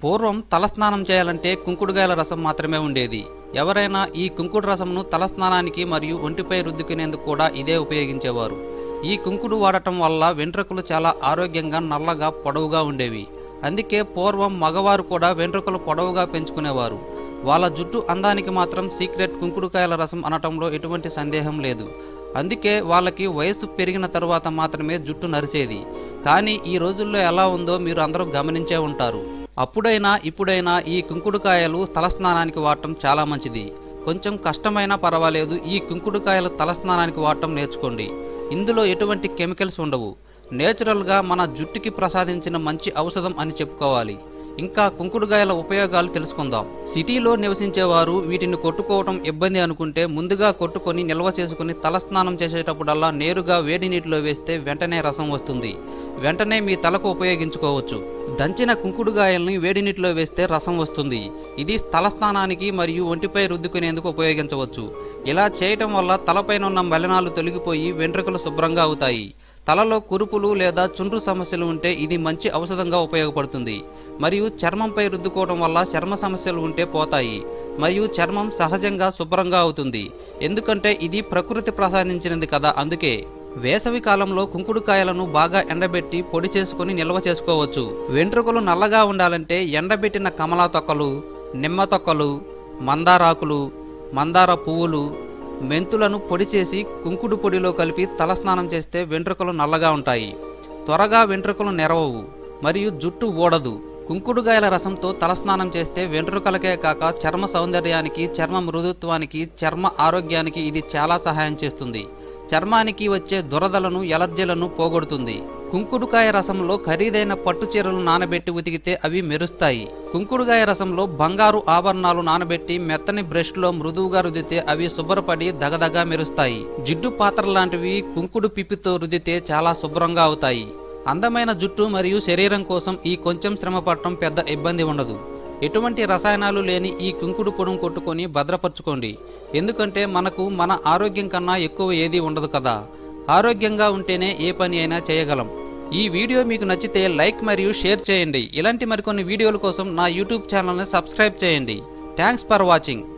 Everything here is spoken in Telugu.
పూర్వం తలస్నానం చేయాలంటే కుంకుడుగాయల రసం మాత్రమే ఉండేది ఎవరైనా ఈ కుంకుడు రసంను తలస్నానానికి మరియు ఒంటిపై రుద్దుకునేందుకు కూడా ఇదే ఉపయోగించేవారు ఈ కుంకుడు వాడటం వల్ల వెంట్రుకలు చాలా ఆరోగ్యంగా నల్లగా పొడవుగా ఉండేవి అందుకే పూర్వం మగవారు కూడా వెంట్రుకలు పొడవుగా పెంచుకునేవారు వాళ్ళ జుట్టు అందానికి మాత్రం సీక్రెట్ కుంకుడుకాయల రసం అనటంలో ఎటువంటి సందేహం లేదు అందుకే వాళ్ళకి వయసు పెరిగిన తరువాత మాత్రమే జుట్టు నరిసేది కానీ ఈ రోజుల్లో ఎలా ఉందో మీరు అందరూ గమనించే ఉంటారు అప్పుడైనా ఇప్పుడైనా ఈ కుంకుడుకాయలు తలస్నానానికి వాడటం చాలా మంచిది కొంచెం కష్టమైనా పర్వాలేదు ఈ కుంకుడుకాయలు తలస్నానానికి వాడటం నేర్చుకోండి ఇందులో ఎటువంటి కెమికల్స్ ఉండవు నేచురల్గా మన జుట్టుకి ప్రసాదించిన మంచి ఔషధం అని చెప్పుకోవాలి ఇంకా కుంకుడుగాయల ఉపయోగాలు తెలుసుకుందాం సిటీలో నివసించేవారు వీటిని కొట్టుకోవటం ఇబ్బంది అనుకుంటే ముందుగా కొట్టుకొని నిల్వ చేసుకుని తలస్నానం చేసేటప్పుడల్లా నేరుగా వేడి నీటిలో వేస్తే వెంటనే రసం వస్తుంది వెంటనే మీ తలకు ఉపయోగించుకోవచ్చు దంచిన కుంకుడుగాయల్ని వేడి నీటిలో వేస్తే రసం వస్తుంది ఇది తలస్నానానికి మరియు ఒంటిపై రుద్దుకునేందుకు ఉపయోగించవచ్చు ఇలా చేయటం వల్ల తలపైన ఉన్న మలినాలు తొలగిపోయి వెంట్రుకలు శుభ్రంగా అవుతాయి తలలో కురుపులు లేదా చుండ్రు సమస్యలు ఉంటే ఇది మంచి ఔషధంగా ఉపయోగపడుతుంది మరియు చర్మంపై రుద్దుకోవడం వల్ల చర్మ సమస్యలు ఉంటే పోతాయి మరియు చర్మం సహజంగా శుభ్రంగా అవుతుంది ఎందుకంటే ఇది ప్రకృతి ప్రసాదించినది కదా అందుకే వేసవి కాలంలో కుంకుడుకాయలను బాగా ఎండబెట్టి పొడి చేసుకుని నిల్వ చేసుకోవచ్చు వెంట్రుకలు నల్లగా ఉండాలంటే ఎండబెట్టిన కమలా తొక్కలు నిమ్మ తొక్కలు మందారాకులు మందార పువ్వులు మెంతులను పొడి చేసి కుంకుడు పొడిలో కలిపి తలస్నానం చేస్తే వెంట్రుకలు నల్లగా ఉంటాయి త్వరగా వెంట్రుకలు నెరవవు మరియు జుట్టు ఊడదు కుంకుడుగాయల రసంతో తలస్నానం చేస్తే వెంట్రుకలకే కాక చర్మ సౌందర్యానికి చర్మ మృదుత్వానికి చర్మ ఆరోగ్యానికి ఇది చాలా సహాయం చేస్తుంది చర్మానికి వచ్చే దురదలను ఎలర్జీలను పోగొడుతుంది కుంకుడుకాయ రసంలో ఖరీదైన పట్టు చీరలు నానబెట్టి ఉతికితే అవి మెరుస్తాయి కుంకుడుకాయ రసంలో బంగారు ఆభరణాలు నానబెట్టి మెత్తని బ్రష్లో మృదువుగా రుదితే అవి శుభ్రపడి దగదగా మెరుస్తాయి జిడ్డు పాత్ర లాంటివి కుంకుడు పిప్పితో రుదితే చాలా శుభ్రంగా అవుతాయి అందమైన జుట్టు మరియు శరీరం కోసం ఈ కొంచెం శ్రమ పడటం పెద్ద ఇబ్బంది ఉండదు ఎటువంటి రసాయనాలు లేని ఈ కుంకుడు పొడుం కొట్టుకొని భద్రపరచుకోండి ఎందుకంటే మనకు మన ఆరోగ్యం కన్నా ఎక్కువ ఏదీ ఉండదు కదా ఆరోగ్యంగా ఉంటేనే ఏ పని అయినా చేయగలం ఈ వీడియో మీకు నచ్చితే లైక్ మరియు షేర్ చేయండి ఇలాంటి మరికొన్ని వీడియోల కోసం నా యూట్యూబ్ ఛానల్ని సబ్స్క్రైబ్ చేయండి థ్యాంక్స్ ఫర్ వాచింగ్